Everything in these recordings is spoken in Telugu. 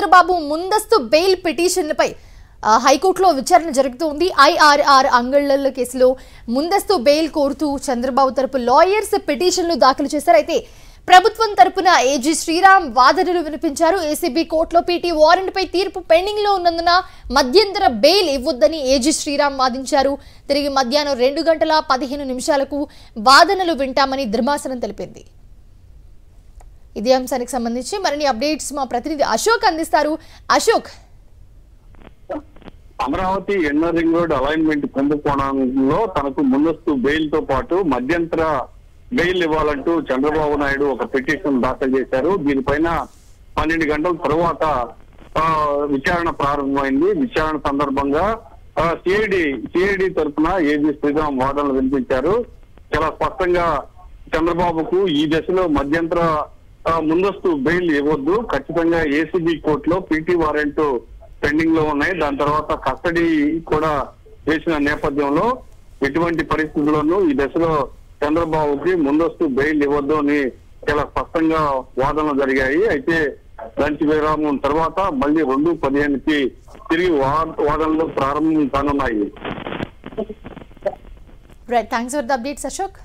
చంద్రబాబు ముందస్తు బెయిల్ పిటిషన్లపై ఆ, హైకోర్టులో విచారణ జరుగుతోంది ఐఆర్ఆర్ అంగళ్ళ కేసులో ముందస్తు బెయిల్ కోరుతూ చంద్రబాబు తరపు లాయర్స్ పిటిషన్లు దాఖలు చేశారు అయితే ప్రభుత్వం తరపున ఏజీ శ్రీరామ్ వాదనలు వినిపించారు ఏసీబీ కోర్టులో పీటీ వారెంట్ పై తీర్పు పెండింగ్ లో ఉన్నందున మధ్యంతర బెయిల్ ఇవ్వొద్దని ఏజీ శ్రీరామ్ వాదించారు తిరిగి మధ్యాహ్నం రెండు గంటల పదిహేను నిమిషాలకు వాదనలు వింటామని ధర్మాసనం తెలిపింది ఇదే అంశానికి సంబంధించి మరిన్ని అప్డేట్స్ మా ప్రతినిధి అశోక్ అందిస్తారు Ashok Amaravati inner ring road alignment కుంభకోణంలో తనకు ముందస్తు బెయిల్ తో పాటు మధ్యంతర బెయిల్ ఇవ్వాలంటూ చంద్రబాబు నాయుడు ఒక పిటిషన్ దాఖలు చేశారు దీనిపైన పన్నెండు గంటల తరువాత ఆ, విచారణ ప్రారంభమైంది విచారణ సందర్భంగా సిఐడి సిఐడి తరఫున ఏజీ శ్రీరామ్ వాదనలు వినిపించారు చాలా స్పష్టంగా చంద్రబాబుకు ఈ దశలో మధ్యంతర ఆ, ముందస్తు బెయిల్ ఇవ్వద్దు ఖచ్చితంగా ఏసీబీ కోర్టులో పీటీ వారెంట్ పెండింగ్ లో ఉన్నాయి దాని తర్వాత కస్టడీ కూడా వేసిన నేపథ్యంలో ఎటువంటి పరిస్థితుల్లోనూ ఈ దశలో చంద్రబాబుకి ముందస్తు బెయిల్ ఇవ్వద్దు అని చాలా స్పష్టంగా వాదనలు జరిగాయి అయితే లంచ్ విరామం తర్వాత మళ్ళీ రెండు పదిహేనుకి తిరిగి వా- వాదనలు ప్రారంభం కానున్నాయి right thanks for the updates Ashok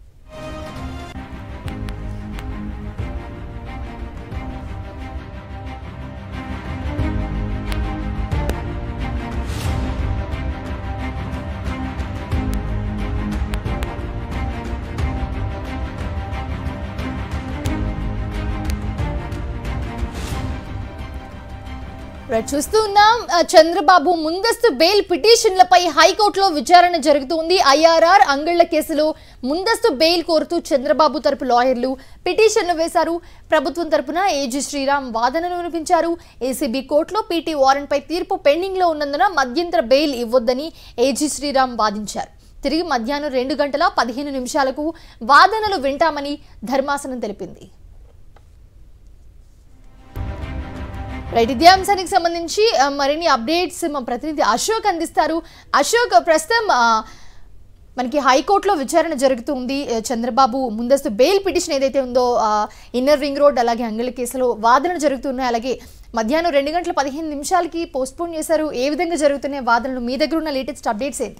right చూస్తూ ఉన్నాం ఆ, చంద్రబాబు ముందస్తు బెయిల్ పిటిషన్లపై హైకోర్టులో విచారణ జరుగుతుంది ఐఆర్ఆర్ అంగళ్ల కేసులో ముందస్తు బెయిల్ కోరుతూ చంద్రబాబు తరపు లాయర్లు పిటిషన్లు వేశారు ప్రభుత్వం తరపున ఏజీ శ్రీరామ్ వాదనలు వినిపించారు ఏసీబీ కోర్టులో పీటీ వారెంట్ పై తీర్పు పెండింగ్ లో ఉన్నందున మధ్యంతర బెయిల్ ఇవ్వొద్దని ఏజీ శ్రీరామ్ వాదించారు తిరిగి మధ్యాహ్నం రెండు గంటల పదిహేను నిమిషాలకు వాదనలు వింటామని ధర్మాసనం తెలిపింది రైట్ ఇదే అంశానికి సంబంధించి ఆ, మరిన్ని అప్డేట్స్ మా ప్రతినిధి అశోక్ అందిస్తారు అశోక్ ప్రస్తుతం ఆ, మనకి హైకోర్టులో విచారణ జరుగుతుంది ఆ, చంద్రబాబు ముందస్తు బెయిల్ పిటిషన్ ఏదైతే ఉందో ఆ, ఇన్నర్ రింగ్ రోడ్ అలాగే అంగళ కేసులో వాదనలు జరుగుతున్నాయి అలాగే మధ్యాహ్నం రెండు గంటల పదిహేను నిమిషాలకి పోస్ట్పోన్ చేశారు ఏ విధంగా జరుగుతున్నాయి వాదనలు మీ దగ్గర ఉన్న లేటెస్ట్ అప్డేట్స్ ఏంటి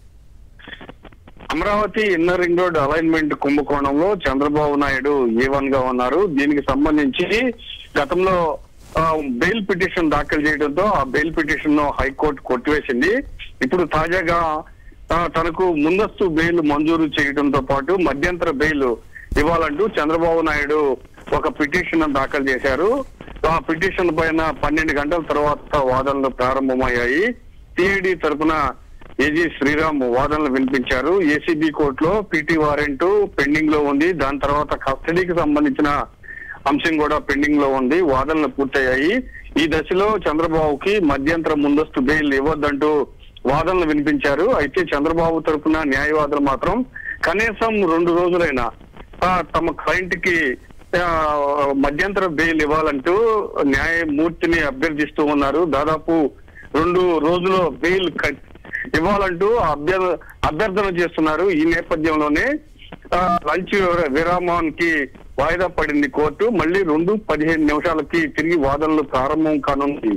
Amaravati inner ring road alignment కుంభకోణంలో చంద్రబాబు నాయుడు ఏ వన్ గా ఉన్నారు దీనికి సంబంధించి గతంలో ఆ, బెయిల్ పిటిషన్ దాఖలు చేయడంతో ఆ బెయిల్ పిటిషన్ ను హైకోర్టు కొట్టివేసింది ఇప్పుడు తాజాగా ఆ, తనకు ముందస్తు బెయిల్ మంజూరు చేయడంతో పాటు మధ్యంతర బెయిల్ ఇవ్వాలంటూ చంద్రబాబు నాయుడు ఒక పిటిషన్ దాఖలు చేశారు ఆ పిటిషన్ పైన పన్నెండు గంటల తర్వాత వాదనలు ప్రారంభమయ్యాయి సిఐడి తరపున ఏజీ శ్రీరామ్ వాదనలు వినిపించారు ఏసీబీ కోర్టులో పీటీ వారెంట్ పెండింగ్ లో ఉంది దాని తర్వాత కస్టడీకి సంబంధించిన అంశం కూడా పెండింగ్ లో ఉంది వాదనలు పూర్తయ్యాయి ఈ దశలో చంద్రబాబుకి మధ్యంతర ముందస్తు బెయిల్ ఇవ్వద్దంటూ వాదనలు వినిపించారు అయితే చంద్రబాబు తరపున న్యాయవాదులు మాత్రం కనీసం రెండు రోజులైనా ఆ, తమ క్లయింట్ కి ఆ, మధ్యంతర బెయిల్ ఇవ్వాలంటూ న్యాయమూర్తిని అభ్యర్థిస్తూ ఉన్నారు దాదాపు రెండు రోజులు బెయిల్ క- ఇవ్వాలంటూ అభ్యర్ అభ్యర్థన చేస్తున్నారు ఈ నేపథ్యంలోనే ఆ, లంచ్ విరామానికి వాయిదా పడింది కోర్టు మళ్ళీ రెండు పదిహేను నిమిషాలకి తిరిగి వాదనలు ప్రారంభం కానుంది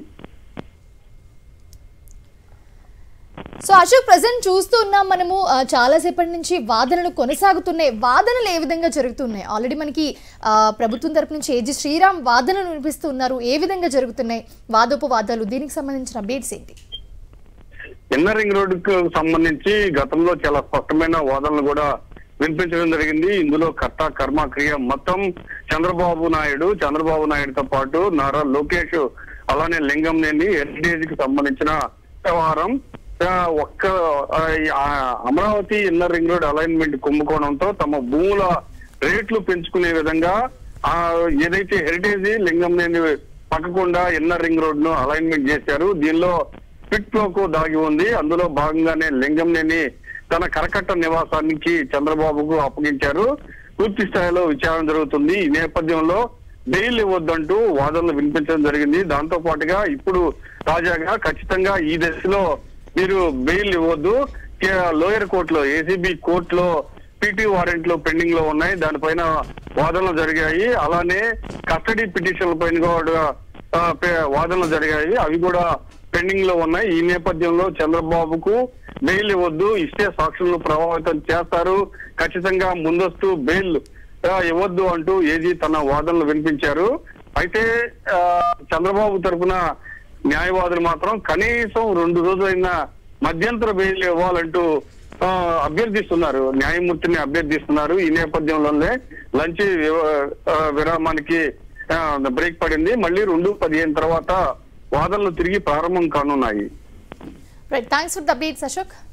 సో అశోక్ ప్రజెంట్ చూస్తూ ఉన్నాం మనము ఆ, చాలాసేపటి నుంచి వాదనలు కొనసాగుతున్నాయి వాదనలు ఏ విధంగా జరుగుతున్నాయి ఆల్రెడీ మనకి ఆ, ప్రభుత్వం తరపు నుంచి ఏజీ శ్రీరామ్ వాదనలు వినిపిస్తున్నారు ఏ విధంగా జరుగుతున్నాయి వాదోపవాదాలు దీనికి సంబంధించిన అప్డేట్స్ ఏంటి ఇన్నర్ రింగ్ రోడ్ కు సంబంధించి గతంలో చాలా స్పష్టమైన వాదనలు కూడా వినిపించడం జరిగింది ఇందులో కర్త కర్మ క్రియ మొత్తం చంద్రబాబు నాయుడు చంద్రబాబు నాయుడుతో పాటు నారా లోకేష్ అలానే లింగంనేని హెరిటేజ్ కి సంబంధించిన వ్యవహారం ఆ, ఒక్క ఆ, ఆ, Amaravati inner ring road alignment కుంభకోణంతో తమ భూముల రేట్లు పెంచుకునే విధంగా ఆ ఏదైతే హెరిటేజ్ లింగంనేని పక్కకుండా ఇన్నర్ రింగ్ రోడ్ ను అలైన్మెంట్ చేశారు దీనిలో పిట్ ప్రోకో దాగి ఉంది అందులో భాగంగానే లింగంనేని తన కరకట్ట నివాసానికి చంద్రబాబుకు అప్పగించారు పూర్తి స్థాయిలో విచారణ జరుగుతుంది ఈ నేపథ్యంలో బెయిల్ ఇవ్వద్దంటూ వాదనలు వినిపించడం జరిగింది దాంతో పాటుగా ఇప్పుడు తాజాగా ఖచ్చితంగా ఈ దశలో మీరు బెయిల్ ఇవ్వద్దు కే- లోయర్ కోర్టులో ఏసీబీ కోర్టులో పీటీ వారెంట్లు పెండింగ్ లో ఉన్నాయి దానిపైన వాదనలు జరిగాయి అలానే కస్టడీ పిటిషన్ల పైన కూడా ఆ, పే- వాదనలు జరిగాయి అవి కూడా పెండింగ్ లో ఉన్నాయి ఈ నేపథ్యంలో చంద్రబాబుకు బెయిల్ ఇవ్వద్దు ఇస్తే సాక్షులను ప్రభావితం చేస్తారు ఖచ్చితంగా ముందస్తు బెయిల్ ఆ, ఇవ్వద్దు అంటూ ఏజీ తన వాదనలు వినిపించారు అయితే ఆ, చంద్రబాబు తరఫున న్యాయవాదులు మాత్రం కనీసం రెండు రోజులైన మధ్యంతర బెయిల్ ఇవ్వాలంటూ ఆ, అభ్యర్థిస్తున్నారు న్యాయమూర్తిని అభ్యర్థిస్తున్నారు ఈ నేపథ్యంలోనే లంచ్ వివ- ఆ, విరామానికి ఆ, బ్రేక్ పడింది మళ్ళీ రెండు పదిహేను తర్వాత వాదనలు తిరిగి ప్రారంభం కానున్నాయి right thanks for the updates Ashok